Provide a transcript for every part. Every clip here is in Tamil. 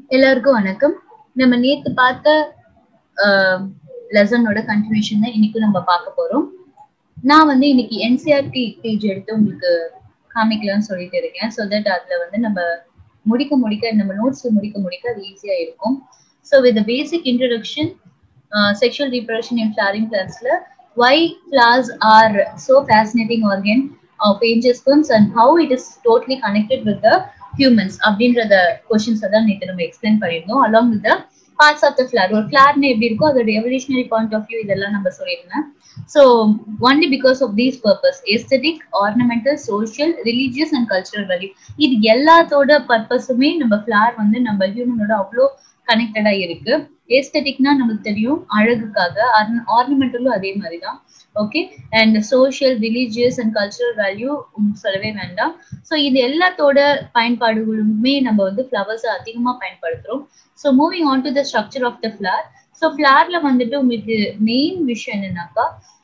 எல்லாருக்கும் வணக்கம் நம்ம நேத்து பார்த்த லெசனோட கண்டினியூஷன் தான் இன்னைக்கு நம்ம பார்க்க போறோம் நான் வந்து இன்னைக்கு என்சிஆர்டி பேஜ் எடுத்து உங்களுக்கு காமிக்கலாம்னு சொல்லிட்டு இருக்கேன் ஸோ தட் அதுல வந்து நம்ம முடிக்க முடிக்க நம்ம நோட்ஸ் முடிக்க முடிக்க அது ஈஸியா இருக்கும் so with basic introduction sexual reproduction in flowering பிளான்ஸ்ல why flowers are so fascinating organ of angiosperms and how it is totally connected with the humans அப்படின்றத கொஸ்டின்ஸ் தான் நேற்று நம்ம எக்ஸ்பிளைன் பண்ணியிருந்தோம் along with the parts of the flower ஒரு ஃபிளார்னு எப்படி இருக்கோ அதோட எவல்யூஷனரி பாயிண்ட் ஆஃப் வியூ இதெல்லாம் நம்ம சொல்லியிருந்தேன் so only because of these purpose aesthetic ornamental social religious and cultural value இது எல்லாத்தோட பர்பஸுமே நம்ம ஃபிளார் வந்து நம்ம ஹியூமனோட அவ்வளோ கனெக்டடா இருக்கு ஏஸ்தட்டிக்னா நமக்கு தெரியும் அழகுக்காக ஆர்னமெண்டலும் அதே மாதிரி தான் okay and social religious and cultural value சொல்லவே வேண்டாம் ஸோ இது எல்லாத்தோட பயன்பாடுகளுமே நம்ம வந்து ஃப்ளவர்ஸ் அதிகமாக பயன்படுத்துறோம் so moving on to the structure of the flower so ஃபிளார்ல வந்துட்டு உங்களுக்கு மெயின் விஷயம் என்னன்னாக்கா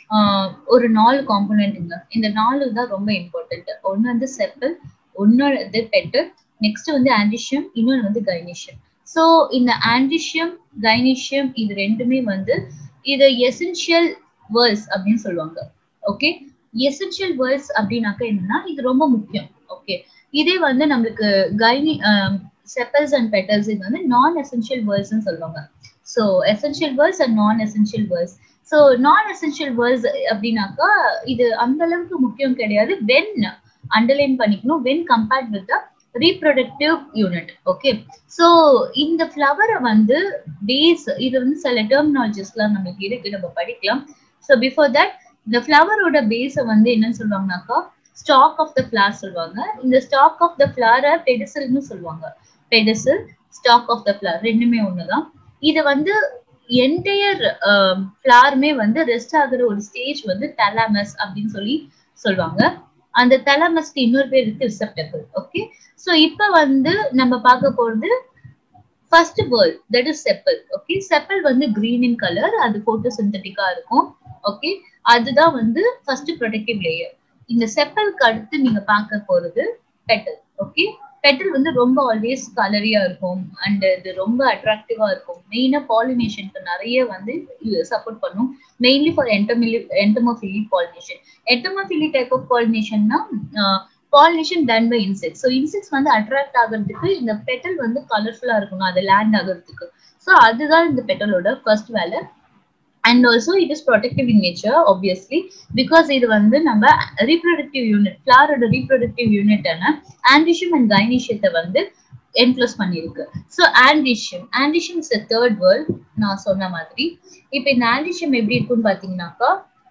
ஒரு நாலு காம்பனண்ட்டுங்க இந்த நாலு தான் ரொம்ப இம்பார்ட்டன்ட் ஒன்று வந்து செப்பல் ஒன்னொரு இது பெட்டல் நெக்ஸ்ட் வந்து ஆண்டிஷியம் இன்னொன்று வந்து கைனிஷியம் ஸோ இந்த ஆண்டிஷியம் கைனிஷியம் இது ரெண்டுமே வந்து இது எசென்ஷியல் வேர்ல்ஸ் அப்படின்னு சொல்லுவாங்க ஓகே எசென்ஷியல் வேர்ல்ஸ் அப்படின்னாக்க என்னன்னா இது ரொம்ப முக்கியம் ஓகே இதே வந்து நம்மளுக்கு கைனி செப்பல்ஸ் அண்ட் பெட்டல்ஸ் இது வந்து நான் எசென்ஷியல் வேர்ல்ஸ்ன்னு சொல்லுவாங்க so essential whorls and non essential whorls so non essential whorls அப்படின்னாக்கா இது அந்த அளவுக்கு முக்கியம் கிடையாது வென் அண்டர்லைன் பண்ணிக்கணும் when compared with the reproductive unit okay so இந்த ஃப்ளவரை வந்து பேஸ் இது வந்து சில டெர்மினாலஜிஸ்லாம் நமக்கு இருக்கு நம்ம படிக்கலாம் ஸோ பிஃபோர் தட் இந்த ஃப்ளவரோட பேஸை வந்து என்னன்னு சொல்லுவாங்கனாக்கா ஸ்டாக் ஆஃப் த ஃபிளார் சொல்லுவாங்க இந்த ஸ்டாக் ஆஃப் த ஃபிளாரை பெடிசல்னு சொல்லுவாங்க pedicel stalk of the flower ரெண்டுமே ஒண்ணுதான் இது வந்து என்டையர் ஃபிளாருமே வந்து ரெஸ்ட் ஆகுற ஒரு ஸ்டேஜ் வந்து தலாமஸ் அப்படின்னு சொல்லி சொல்லுவாங்க அந்த தலாமஸ்க்கு இன்னொரு பேர் இருக்கு ரிசப்டபிள் ஓகே ஸோ இப்போ வந்து நம்ம பார்க்க போறது first whorl that is sepal okay sepal வந்து கிரீன் இன் கலர் அது போட்டோ சிந்தட்டிக்கா இருக்கும் ஓகே அதுதான் வந்து ஃபர்ஸ்ட் ப்ரொடக்டிவ் லேயர் இந்த செப்பலுக்கு அடுத்து நீங்க பார்க்க போறது பெட்டல் ஓகே பெட்டல் வந்து ரொம்ப ஆல்வேஸ் கலரியா இருக்கும் அண்ட் இது ரொம்ப அட்ராக்டிவா இருக்கும் மெயினா பாலினேஷனுக்கு நிறைய வந்து சப்போர்ட் பண்ணும் மெயின்லி ஃபார் என்டமிலி entomophily pollination entomophily type of பாலினேஷன்னா pollination done by insect so insects வந்து அட்ராக்ட் ஆகிறதுக்கு இந்த பெட்டல் வந்து கலர்ஃபுல்லா இருக்கணும் அது லேண்ட் ஆகிறதுக்கு ஸோ அதுதான் இந்த பெட்டலோட ஃபர்ஸ்ட் வேலை and also it is protective in nature obviously because இது வந்து நம்ம ரீப்ரொடக்டிவ் யூனிட் ஃபிளாரோட ரீப்ரொடக்டிவ் யூனிட்டான ஆண்டிஷியம் அண்ட் கைனிஷியத்தை வந்து என்க்ளோஸ் பண்ணியிருக்கு so androecium androecium is a third whorl நான் சொன்ன மாதிரி இப்போ இந்த ஆண்டிஷியம் எப்படி இருக்குன்னு பார்த்தீங்கன்னாக்கா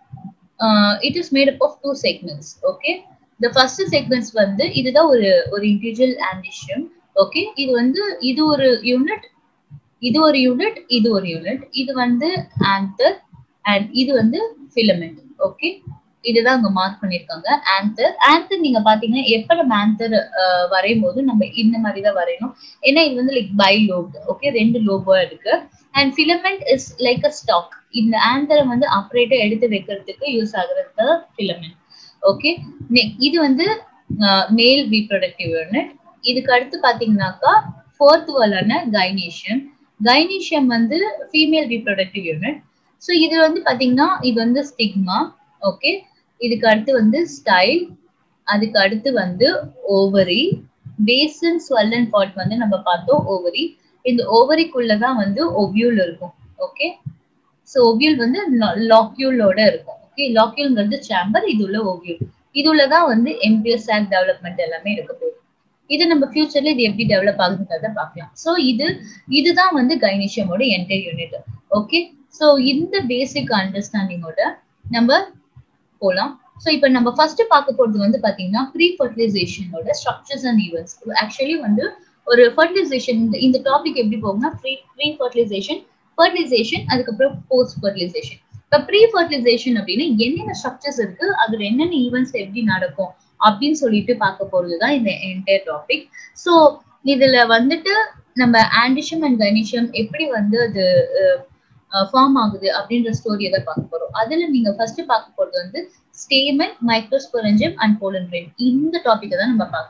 it is made up of two segments okay the first segments வந்து இதுதான் ஒரு ஒரு இண்டிவிஜுவல் ஆண்டிஷியம் ஓகே இது வந்து இது ஒரு யூனிட் இது ஒரு யூனிட் இது ஒரு யூனிட் இது வந்து ஆந்தர் அண்ட் இது வந்து ஃபிலமெண்ட் ஓகே இதுதான் அங்க மார்க் பண்ணிருக்காங்க ஆந்தர் ஆந்தர் நீங்க பாத்தீங்கன்னா எப்ப நம்ம ஆந்தர் வரையும் போது நம்ம இந்த மாதிரி தான் வரையணும் ஏன்னா இது வந்து லைக் பை லோப் ஓகே ரெண்டு லோபா இருக்கு and filament is like a stalk இந்த ஆந்தரை வந்து அப்ரேட்டா எடுத்து வைக்கிறதுக்கு யூஸ் ஆகுறது ஃபிலமெண்ட் ஓகே இது வந்து மேல் ரீப்ரொடக்டிவ் யூனிட் இதுக்கு அடுத்து பாத்தீங்கன்னாக்கா ஃபோர்த் வேர்லான கைனேஷியம் கைனீஷியம் வந்து ஃபீமேல் ரீப்ரொடக்டிவ் யூனிட் ஸோ இது வந்து பாத்தீங்கன்னா இது வந்து ஸ்டிக்மா ஓகே இதுக்கு அடுத்து வந்து ஸ்டைல் அதுக்கு அடுத்து வந்து ஓவரி பேசன் ஸ்வல்லன் பாட் வந்து நம்ம பார்த்தோம் ஓவரி இந்த ஓவரிக்குள்ளதான் வந்து ஒவ்யூல் இருக்கும் ஓகே ஸோ ஒவ்யூல் வந்து லாக்யூலோட இருக்கும் ஓகே லாக்யூல்ங்கிறது சேம்பர் இது உள்ள ஒவ்யூல் இது உள்ளதான் வந்து எம்பிஎஸ் ஆக் டெவலப்மெண்ட் எல்லாமே இருக்க போகுது இது நம்ம ஃபியூச்சர்ல இது எப்படி டெவலப் ஆகுதுன்றத பார்க்கலாம் ஸோ இது இதுதான் வந்து கைனிஷியமோட என்டையர் யூனிட் ஓகே ஸோ இந்த பேசிக் அண்டர்ஸ்டாண்டிங்கோட நம்ம போகலாம் ஸோ இப்போ நம்ம ஃபர்ஸ்ட் பார்க்க போறது வந்து பாத்தீங்கன்னா ப்ரீ ஃபர்டிலைசேஷனோட ஸ்ட்ரக்சர்ஸ் அண்ட் ஈவெண்ட்ஸ் ஆக்சுவலி வந்து ஒரு ஃபர்டிலைசேஷன் இந்த டாபிக் எப்படி போகும்னா ப்ரீ ப்ரீ ஃபர்டிலைசேஷன் ஃபர்டிலைசேஷன் அதுக்கப்புறம் போஸ்ட் ஃபர்டிலைசேஷன் இப்போ ப்ரீ ஃபர்டிலைசேஷன் அப்படின்னா என்னென்ன ஸ்ட்ரக்சர்ஸ் இருக்கு அதுல என்னென்ன ஈவெண்ட்ஸ் எப்படி நடக்கும் அப்படின்னு சொல்லிட்டு பார்க்க போறதுதான் இந்த என்டையர் டாபிக் ஸோ இதுல வந்துட்டு நம்ம ஆண்டிஷியம் அண்ட் கைனிஷியம் எப்படி வந்து அது ஃபார்ம் ஆகுது அப்படின்ற ஸ்டோரியை தான் பார்க்க போறோம் அதுல நீங்க ஃபர்ஸ்ட் பார்க்க போறது வந்து stamen microsporangium and pollen grain இந்த டாபிக்கை தான் நம்ம பார்க்க போறோம்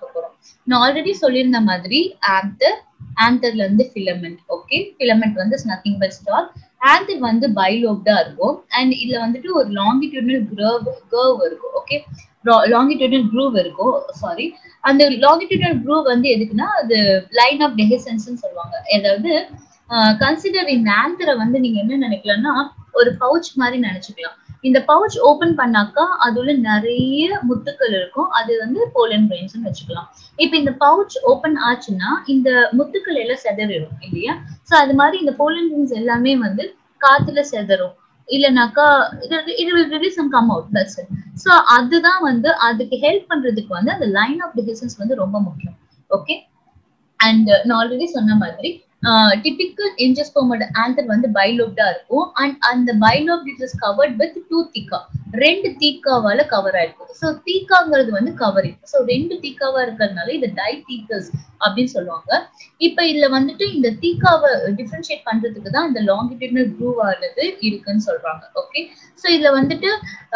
நான் ஆல்ரெடி சொல்லியிருந்த மாதிரி ஆந்தர் ஆந்தர்ல இருந்து ஃபிலமெண்ட் ஓகே ஃபிலமெண்ட் வந்து நத்திங் பட் ஸ்டாக் ஆந்தர் வந்து பைலோப்டா இருக்கும் அண்ட் இதுல வந்துட்டு ஒரு லாங்கிடியூடல் க்ரவ் கர்வ் இருக்கும் ஓகே லாங்கிடியூடல் க்ரூவ் இருக்கும் சாரி அந்த லாங்கிடியூடல் க்ரூவ் வந்து எதுக்குன்னா அது லைன் ஆஃப் டெஹசன்ஸ் சொல்லுவாங்க அதாவது கன்சிடர் இந்த ஆந்தரை வந்து நீங்க என்ன நினைக்கலாம்னா ஒரு பவுச் மாதிரி நினைச்சுக்கலாம் இந்த பவுச் ஓபன் பண்ணாக்கா அதுல நிறைய முத்துக்கள் இருக்கும் அது வந்து போலன் கிரெயின்ஸ் வச்சுக்கலாம் இப்ப இந்த பவுச் ஓபன் ஆச்சுன்னா இந்த முத்துக்கள் எல்லாம் செதறிடும் இல்லையா சோ அது மாதிரி இந்த போலன் கிரெயின்ஸ் எல்லாமே வந்து காத்துல செதறும் இல்லைனாக்கா இது will release and come out that's so அதுதான் வந்து அதுக்கு ஹெல்ப் பண்றதுக்கு வந்து அந்த லைன் ஆஃப் டிசிஷன்ஸ் வந்து ரொம்ப முக்கியம் ஓகே அண்ட் நான் ஆல்ரெடி சொன்ன மாதிரி டிபிக்கல் என்ஜஸ்போமோட ஆந்தர் வந்து பைலோப்டா இருக்கும் அண்ட் அந்த bilobe is covered with two theca ரெண்டு தீக்காவால கவர் ஆயிருக்கும் ஸோ தீக்காங்கிறது வந்து கவரிங் ஸோ ரெண்டு தீக்காவா இருக்கிறதுனால இது டை தீக்கஸ் அப்படின்னு சொல்லுவாங்க இப்ப இதுல வந்துட்டு இந்த தீக்காவை டிஃபரன்ஷியேட் பண்றதுக்கு தான் இந்த லாங்கிடியூடல் க்ரூவ் ஆனது இருக்குன்னு சொல்றாங்க ஓகே ஸோ இதுல வந்துட்டு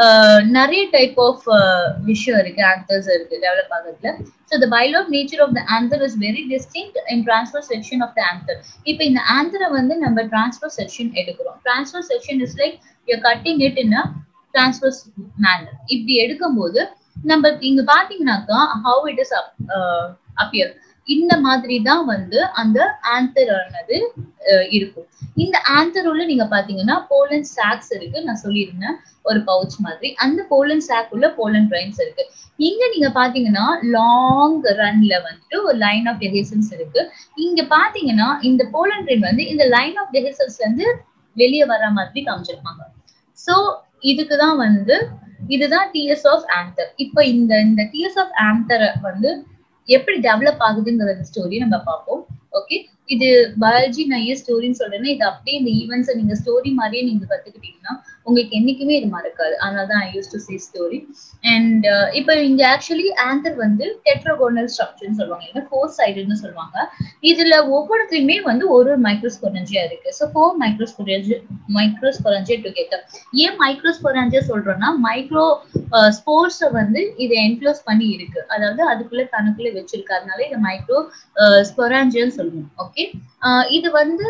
நிறைய டைப் ஆஃப் விஷயம் இருக்கு ஆந்தர்ஸ் இருக்கு டெவலப் ஆகிறதுல so the bilobe nature of the anther is very distinct in transverse section of the anther இப்போ இந்த ஆந்தரை வந்து நம்ம டிரான்ஸ்ஃபர் செக்ஷன் எடுக்கிறோம் transverse section is like you cutting it in transverse manner இப்படி எடுக்கும்போது நம்ம இங்க பாத்தீங்கன்னாக்கா ஹவு இட் இஸ் அப்பியர் இந்த மாதிரி தான் வந்து அந்த ஆந்தர் ஆனது இருக்கும் இந்த ஆந்தர் உள்ள நீங்க பாத்தீங்கன்னா போலன் சாக்ஸ் இருக்கு நான் சொல்லியிருந்தேன் ஒரு பவுச் மாதிரி அந்த போலன் சாக் உள்ள போலன் ட்ரைன்ஸ் இருக்கு இங்க நீங்க பாத்தீங்கன்னா லாங் ரன்ல வந்துட்டு ஒரு லைன் ஆஃப் டெஹேசன்ஸ் இருக்கு இங்க பாத்தீங்கன்னா இந்த போலன் ட்ரெயின் வந்து இந்த லைன் ஆஃப் டெஹேசன்ஸ்ல இருந்து வெளியே வர மாதிரி காமிச்சிருப்பாங்க சோ இதுக்குதான் வந்து இதுதான் டிஎஸ் ஆஃப் ஆந்தர் இப்ப இந்த இந்த டிஎஸ் ஆஃப் ஆந்தரை வந்து எப்படி டெவலப் ஆகுதுங்கிற ஸ்டோரி நம்ம பார்ப்போம் ஓகே இது பயாலஜி நான் ஏன் ஸ்டோரின்னு சொல்றேன்னா இது அப்படியே இந்த ஈவெண்ட்ஸை நீங்க ஸ்டோரி மாதிரியே நீங்க கத்துக்கிட்டீங்கன்னா உங்களுக்கு என்னைக்குமே இது மறக்காது அதனால தான் I use to say story அண்ட் இப்போ இங்க ஆக்சுவலி ஆந்தர் வந்து டெட்ரோகோனல் ஸ்ட்ரக்சர்னு சொல்லுவாங்க இல்லைன்னா ஃபோர் சைடுன்னு சொல்லுவாங்க இதுல ஒவ்வொருத்தையுமே வந்து ஒரு ஒரு மைக்ரோஸ்பொரஞ்சியா இருக்கு so four microsporangia microsporangia together ஏன் மைக்ரோஸ்பொரஞ்சியா சொல்றோம்னா மைக்ரோ ஸ்போர்ட்ஸை வந்து இதை என்க்ளோஸ் பண்ணி இருக்கு அதாவது அதுக்குள்ள தனக்குள்ள வச்சிருக்கு அதனால இதை மைக்ரோ ஸ்பொராஞ்சியன்னு சொல்லுவோம் ஓகே இது வந்து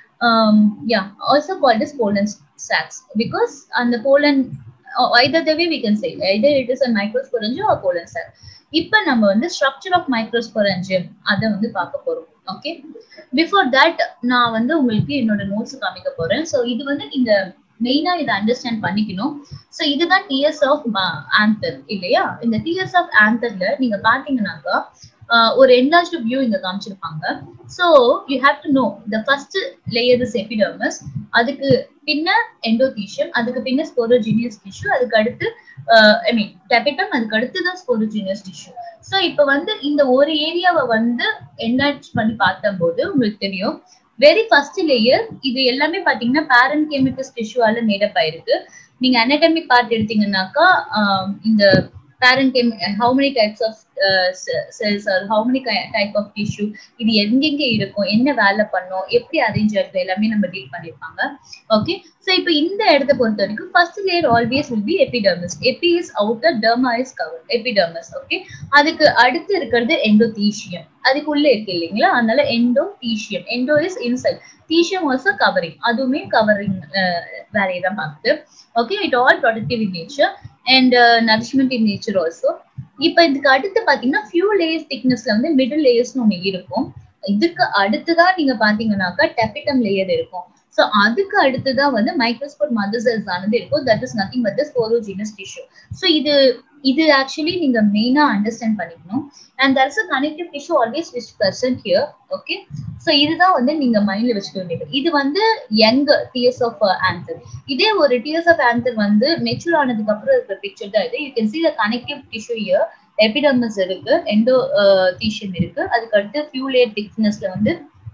yeah also called is pollen sacs because அந்த pollen either the way we can say either it is a microsporangium or pollen sac இப்ப நம்ம வந்து ஸ்ட்ரக்சர் ஆஃப் மைக்ரோஸ்பொரஞ்சியம் அதை வந்து பார்க்க போறோம் ஓகே பிஃபோர் தட் நான் வந்து உங்களுக்கு என்னோட நோட்ஸ் காமிக்க போறேன் ஸோ இது வந்து நீங்க மெயினா இதை அண்டர்ஸ்டாண்ட் பண்ணிக்கணும் ஸோ இதுதான் டிஎஸ் ஆஃப் ஆந்தர் இல்லையா இந்த டிஎஸ் ஆஃப் ஆந்தர்ல நீங்க பாத்தீங்கன்னாக்கா ஒரு என்லார்ஜ் வியூ இங்க காமிச்சிருப்பாங்க so you have to know the first layer is epidermis அதுக்கு பின்ன எண்டோதீஷியம் அதுக்கு பின்ன ஸ்போரோஜீனியஸ் டிஷ்யூ அதுக்கு அடுத்து ஐ மீன் டெபிட்டம் அதுக்கு அடுத்து தான் ஸ்போரோஜீனியஸ் டிஷ்யூ ஸோ இப்போ வந்து இந்த ஒரு ஏரியாவை வந்து என்லார்ஜ் பண்ணி பார்த்தம்போது உங்களுக்கு தெரியும் வெரி ஃபர்ஸ்ட் லேயர் இது எல்லாமே பாத்தீங்கன்னா பேரன் கெமிக்கஸ் டிஷ்யூவால மேடப் ஆயிருக்கு நீங்க அனடமிக் பார்ட் எடுத்தீங்கன்னாக்கா இந்த parent came how many types of uh, cells or how many type of tissue இது எங்கெங்க இருக்கும் என்ன வேலை பண்ணும் எப்படி அரேஞ்ச் ஆகுது எல்லாமே நம்ம டீல் பண்ணிருப்பாங்க ஓகே சோ இப்போ இந்த இடத்த பொறுத்த வரைக்கும் first layer always will be epidermis epi is outer derma is cover epidermis okay அதுக்கு அடுத்து இருக்கிறது எண்டோதீஷியம் அதுக்குள்ள இருக்கு இல்லைங்களா அதனால endothecium endo is inside thecium also covering அதுவுமே கவரிங் வேலையை தான் பார்க்குது okay it all protective in nature and nourishment in nature also இப்போ இதுக்கு அடுத்து பாத்தீங்கன்னா ஃபியூ லேயர்ஸ் திக்னஸ்ல வந்து மிடில் லேயர்ஸ்னு ஒண்ணு இருக்கும் இதுக்கு அடுத்துதான் நீங்க பாத்தீங்கன்னாக்கா டெபிட்டம் லேயர் இருக்கும் ஸோ அதுக்கு அடுத்துதான் வந்து மைக்ரோஸ்போர் மதர் செல்ஸ் ஆனது இருக்கும் that is nothing but sporogenous tissue so இது இது ஆக்சுவலி நீங்க மெயினா அண்டர்ஸ்டாண்ட் பண்ணிக்கணும் and that's a connective tissue always which present here okay so இதுதான் வந்து நீங்க மைண்ட்ல வச்சுக்க வேண்டியது இது வந்து யங் டிஎஸ் ஆஃப் ஆன்சர் இதே ஒரு டிஎஸ் ஆஃப் ஆன்சர் வந்து மெச்சூர் ஆனதுக்கு அப்புறம் இருக்கிற பிக்சர் தான் இது you can see the connective tissue here epidermis இருக்கு எண்டோ தீஷியம் இருக்கு அதுக்கு அடுத்து ஃபியூ லேயர் திக்னஸ்ல வந்து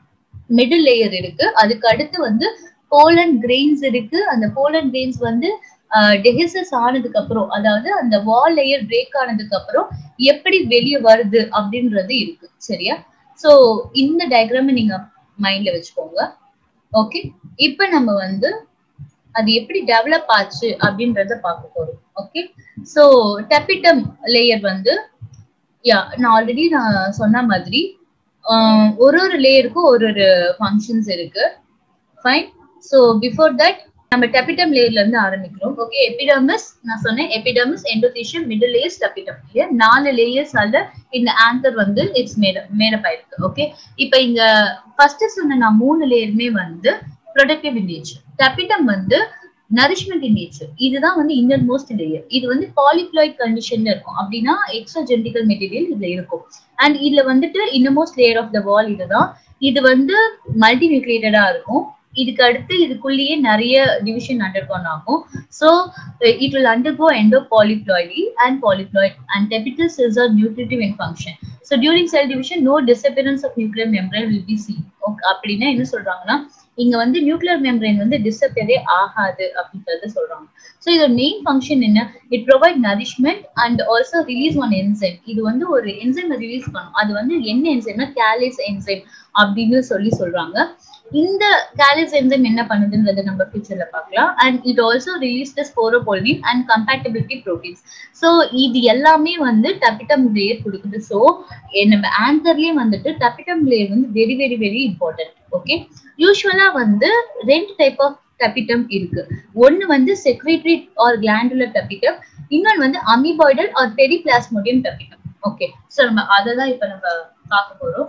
மிடில் லேயர் இருக்கு அதுக்கு அடுத்து வந்து போலன் கிரெயின்ஸ் இருக்கு அந்த போலன் கிரெயின்ஸ் வந்து டெஹிசஸ் ஆனதுக்கு அப்புறம் அதாவது அந்த வால் லேயர் பிரேக் ஆனதுக்கு அப்புறம் எப்படி வெளியே வருது அப்படின்றது இருக்கு சரியா சோ இந்த டயக்ராம நீங்க மைண்ட்ல வச்சுக்கோங்க ஓகே இப்ப நம்ம வந்து அது எப்படி டெவலப் ஆச்சு அப்படின்றத பார்க்க போறோம் ஓகே சோ டெபிட்டம் லேயர் வந்து யா நான் ஆல்ரெடி நான் சொன்ன மாதிரி ஒரு ஒரு லேயருக்கும் ஒரு ஒரு ஃபங்க்ஷன்ஸ் இருக்கு ஃபைன் ஸோ பிஃபோர் தட் நம்ம டெபிடம் லேயர்ல இருந்து ஆரம்பிக்கிறோம் ஓகே எபிடர்மிஸ் நான் சொன்னேன் epidermis endothecium middle layers tapetum இல்லையா நாலு லேயர்ஸால இந்த ஆங்கர் வந்து இட்ஸ் மேட மேடப் ஆயிருக்கு ஓகே இப்போ இங்க ஃபர்ஸ்ட் சொன்ன நான் மூணு லேயருமே வந்து ப்ரொடக்டிவ் இன் நேச்சர் டெபிடம் வந்து நரிஷ்மெண்ட் இன் நேச்சர் இதுதான் வந்து இன்னர் மோஸ்ட் லேயர் இது வந்து பாலிப்ளாய்ட் கண்டிஷன்ல இருக்கும் அப்படின்னா எக்ஸ்ட்ரா ஜெனடிக்கல் மெட்டீரியல் இதுல இருக்கும் அண்ட் இதுல வந்துட்டு innermost layer of the wall இதுதான் இது வந்து மல்டி நியூக்ளியேட்டடா இருக்கும் இதுக்கு அடுத்து இதுக்குள்ளேயே நிறைய டிவிஷன் அண்டர்கோன் ஆகும் so it will undergo endopolyploidy and polyploid and tapetal cells are nutritive in function so during cell division no disappearance of nuclear membrane will be see அப்படின்னா என்ன சொல்றாங்கன்னா இங்க வந்து நியூக்ளியர் மெம்பரேன் வந்து டிசப்பியரே ஆகாது அப்படின்றது சொல்றாங்க ஸோ இதோட மெயின் ஃபங்க்ஷன் என்ன it provide nourishment and also release one enzyme இது வந்து ஒரு என்சைம் ரிலீஸ் பண்ணும் அது வந்து என்ன என்சைம்னா கேலிஸ் என்சைம் அப்படின்னு சொல்லி சொல்றாங்க இந்த கேலிஸ் என்சைம் என்ன பண்ணுதுன்றதை நம்ம ஃபியூச்சர்ல பார்க்கலாம் and it also release the sporopollenin and compatibility proteins so இது எல்லாமே வந்து டபிட்டம் லேயர் கொடுக்குது ஸோ நம்ம ஆங்கர்லயே வந்துட்டு டபிட்டம் லேயர் வந்து very very very important okay யூஸ்வலா வந்து ரெண்டு டைப் ஆஃப் டபிட்டம் இருக்கு ஒன்னு வந்து செக்ரேட்டரி ஆர் கிளாண்டுலர் டபிட்டம் இன்னொன்னு வந்து amoeboidal or periplasmodium tapetum okay so நம்ம அதை தான் இப்போ நம்ம பார்க்க போறோம்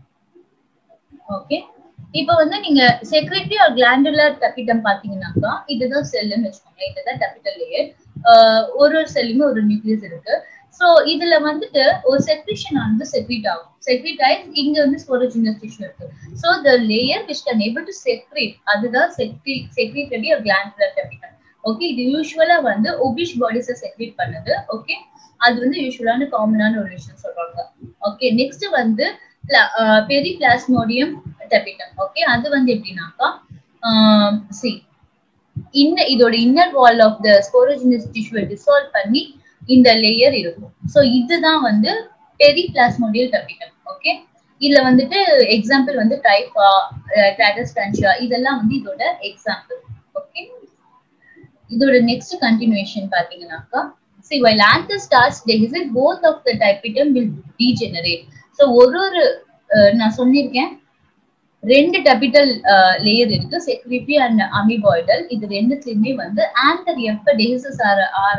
ஓகே இப்போ வந்து நீங்க செக்ரட்டரி ஆர் கிளாண்டுலர் டபிட்டம் பாத்தீங்கன்னாக்கா இதுதான் செல்லுன்னு வச்சுக்கோங்க இதுதான் டபிட்டல் லேயர் ஒரு ஒரு செல்லுமே ஒரு நியூக்ளியஸ் இருக்கு ஸோ இதுல வந்துட்டு ஒரு செக்ரிஷன் வந்து செக்ரீட் ஆகும் செக்ரீட் ஆகி இங்க வந்து ஸ்போரோஜினஸ் டிஷ்யூ இருக்கு so the layer which can able to secrete அதுதான் secre secretory or glandular tapetum okay இது யூஸ்வலா வந்து ஒபிஷ் பாடிஸை செக்ரீட் பண்ணுது ஓகே அது வந்து யூஸ்வலான காமனான ஒரு விஷயம் சொல்றாங்க ஓகே நெக்ஸ்ட் வந்து பெரி பிளாஸ்மோடியம் டெபிட்டம் ஓகே அது வந்து எப்படின்னாக்கா சி இன்ன இதோட inner wall of the sporogenous டிஷ்யூவை டிசால்வ் பண்ணி இந்த லேயர் இருக்கும் ஸோ இதுதான் வந்து பெரி பிளாஸ்மோடியல் டெபிட்டம் ஓகே இதுல வந்துட்டு எக்ஸாம்பிள் வந்து டைஃபா டாடஸ்டான்ஷியா இதெல்லாம் வந்து இதோட எக்ஸாம்பிள் ஓகே இதோட நெக்ஸ்ட் கண்டினியூஷன் பாத்தீங்கன்னாக்கா see while anther starts dehiscent both of the typitum will degenerate so ஒரு ஒரு நான் சொல்லியிருக்கேன் ரெண்டு டபிட்டல் லேயர் இருக்கு செக்ரிட்டி அண்ட் அமிபாய்டல் இது ரெண்டுத்துலயுமே வந்து ஆந்தர் எப்ப டெஹிசஸ் ஆற ஆற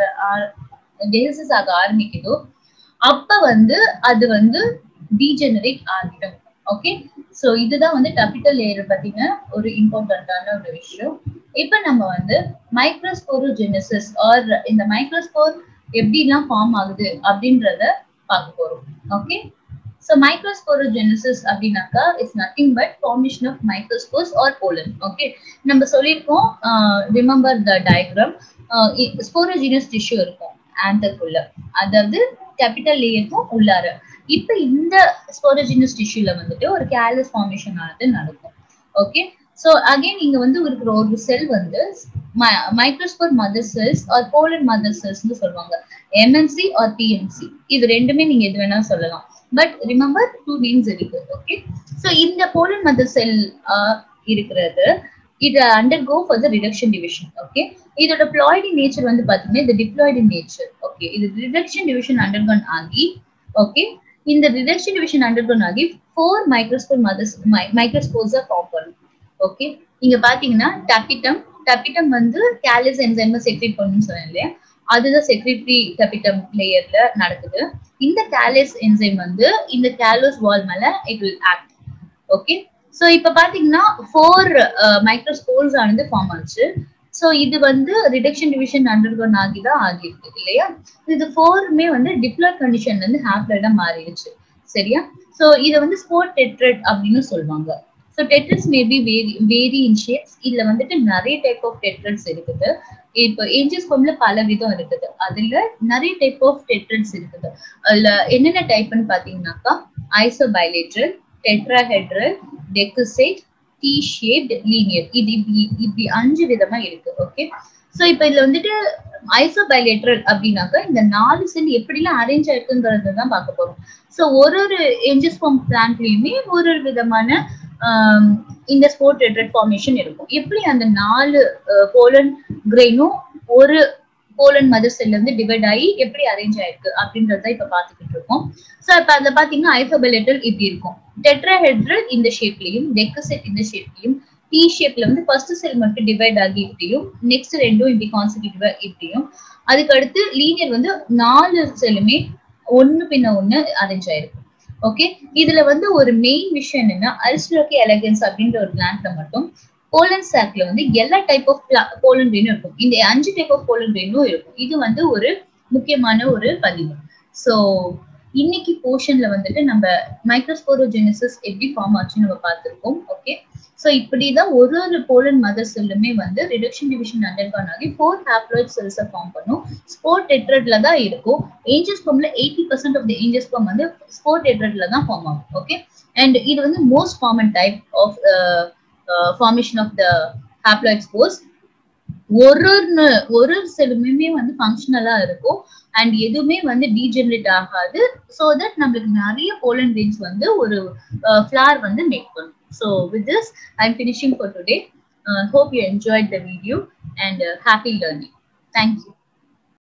டெஹிசஸ் ஆக ஆரம்பிக்குதோ அப்ப வந்து அது வந்து டீஜெனரேட் ஆகிடும் ஓகே சோ இதுதான் வந்து டபிட்டல் லேயர் பத்தின ஒரு இம்பார்ட்டன்டான ஒரு விஷயம் இப்ப நம்ம வந்து மைக்ரோஸ்போரோஜெனசிஸ் ஆர் இந்த மைக்ரோஸ்போர் எப்படிலாம் ஃபார்ம் ஆகுது அப்படின்றத பார்க்க போறோம் ஓகே ஸோ மைக்ரோஸ்போரோஜெனசிஸ் அப்படின்னாக்கா it's nothing but formation of microspores or pollen okay நம்ம சொல்லியிருக்கோம் remember the diagram sporogenous tissue இருக்கும் ஆந்தர்க்குள்ள அதாவது கேபிட்டல் லேயருக்கும் உள்ளார இப்ப இந்த ஸ்போரோஜினஸ் டிஷ்யூல வந்துட்டு ஒரு கேலஸ் ஃபார்மேஷன் ஆனது நடக்கும் ஓகே ஸோ அகைன் இங்க வந்து இருக்கிற ஒரு செல் வந்து microspore mother cells or pollen mother செல்ஸ்னு சொல்லுவாங்க எம்என்சி ஆர் பிஎம்சி இது ரெண்டுமே நீங்க எது வேணா சொல்லலாம் பட் ரிமெம்பர் டூ நேம்ஸ் இருக்கு ஓகே ஸோ இந்த போலன் மதர் செல் இருக்கிறது இது undergo for the reduction division okay இதோட பிளாய்டி நேச்சர் வந்து பாத்தீங்கன்னா இது டிப்ளாய்டு நேச்சர் ஓகே இது ரிடக்ஷன் டிவிஷன் அண்டர்கோன் ஆகி ஓகே இந்த ரிடக்ஷன் டிவிஷன் அண்டர்கோன் ஆகி four microspore mothers microspores form பண்ணும் ஓகே இங்க பாத்தீங்கன்னா டபிட்டம் டபிட்டம் வந்து கேலிஸ் என்சைம் செக்ரேட் பண்ணுன்னு சொன்னேன் இல்லையா அதுதான் செக்ரிட்டரி டபிட்டம் லேயர்ல நடக்குது இந்த கேலிஸ் என்சைம் வந்து இந்த கேலோஸ் வால் மேல it will act okay so இப்ப பாத்தீங்கன்னா ஃபோர் மைக்ரோஸ்போர்ஸ் ஆனது ஃபார்ம் ஆச்சு சோ இது வந்து ரிடக்ஷன் டிவிஷன் அண்டர்கோன் ஆகி தான் ஆகிருக்கு இல்லையா இது ஃபோருமே வந்து டிப்ளாய் கண்டிஷன்ல இருந்து ஹாப்லைடா மாறிடுச்சு சரியா சோ இதை வந்து ஸ்போர்ட் டெட்ரட் அப்படின்னு சொல்லுவாங்க so tetrads maybe vary vary in shapes இதுல வந்துட்டு நிறைய டைப் ஆஃப் டெட்ரட்ஸ் இருக்குது இப்போ ஏஞ்சஸ் ஃபார்ம்ல பல விதம் இருக்குது அதுல நிறைய டைப் ஆஃப் டெட்ரட்ஸ் இருக்குது அதுல என்னென்ன டைப்னு பாத்தீங்கன்னாக்கா isobilateral tetrahedral decussate T shaped linear இது இப்படி இப்படி அஞ்சு விதமா இருக்கு ஓகே ஸோ இப்போ இதுல வந்துட்டு ஐசோபைலேட்ரல் அப்படின்னாக்கா இந்த நாலு செல் எப்படிலாம் அரேஞ்ச் ஆயிருக்குங்கிறது தான் பார்க்க போறோம் ஸோ ஒரு ஒரு ஏஞ்சஸ் ஃபார்ம் பிளான்ட்லயுமே ஒரு ஒரு விதமான இந்த ஸ்போர்ட் ரெட்ரட் ஃபார்மேஷன் இருக்கும் எப்படி அந்த நாலு போலன் கிரெயினும் ஒரு போலன் மதர் செல்ல இருந்து டிவைட் ஆகி எப்படி அரேஞ்ச் ஆயிருக்கு அப்படின்றத இப்ப பாத்துக்கிட்டு இருக்கோம் சோ இப்ப அதுல பாத்தீங்கன்னா ஐஃபபெலெட்டல் இப்படி இருக்கும் டெட்ராஹெட்ரல் இந்த ஷேப்லயும் டெக்கசெட் இந்த ஷேப்லயும் டி ஷேப்ல வந்து ஃபர்ஸ்ட் செல் மட்டும் டிவைட் ஆகி இப்படியும் நெக்ஸ்ட் ரெண்டும் இப்படி கான்சிக்யூட்டிவா இப்படியும் அதுக்கு அடுத்து லீனியர் வந்து நாலு செல்லுமே ஒண்ணு பின்ன ஒண்ணு அரேஞ்ச் ஆயிருக்கும் ஓகே இதுல வந்து ஒரு மெயின் விஷயம் என்னன்னா அரிஸ்டோக்கி எலகன்ஸ் அப்படின்ற ஒரு பிளான்ட்ல மட்டும் போலன் சாக்ல வந்து எல்லா டைப் ஆஃப் போலன் ரெயினும் இருக்கும் இந்த அஞ்சு டைப் ஆஃப் போலன் ரெயினும் இருக்கும் இது வந்து ஒரு முக்கியமான ஒரு பதிவு ஸோ இன்னைக்கு போர்ஷன்ல வந்துட்டு நம்ம மைக்ரோஸ்போரோஜெனிசிஸ் எப்படி ஃபார்ம் ஆச்சுன்னு நம்ம பார்த்திருக்கோம் ஓகே ஸோ இப்படிதான் ஒரு ஒரு போலன் மதர் செல்லுமே வந்து ரிடக்ஷன் டிவிஷன் அண்டர்கான் ஆகி ஃபோர் ஹாப்ளாய்ட் செல்ஸை ஃபார்ம் பண்ணும் ஸ்போர் டெட்ரட்ல தான் இருக்கும் ஏஞ்சஸ் ஃபார்ம்ல eighty percent of the angiosperm வந்து ஸ்போர் டெட்ரட்ல தான் ஃபார்ம் ஆகும் ஓகே அண்ட் இது வந்து most common type of formation of the haploid spores ஒரு ஒரு செல்லுமே வந்து ஃபங்க்ஷனலா இருக்கும் அண்ட் எதுவுமே வந்து டீஜெனரேட் ஆகாது ஸோ தட் நம்மளுக்கு நிறைய போலன் ரெயின்ஸ் வந்து ஒரு ஃபிளார் வந்து மேக் பண்ணும் so with this I am finishing for today hope you enjoyed the video and happy learning thank you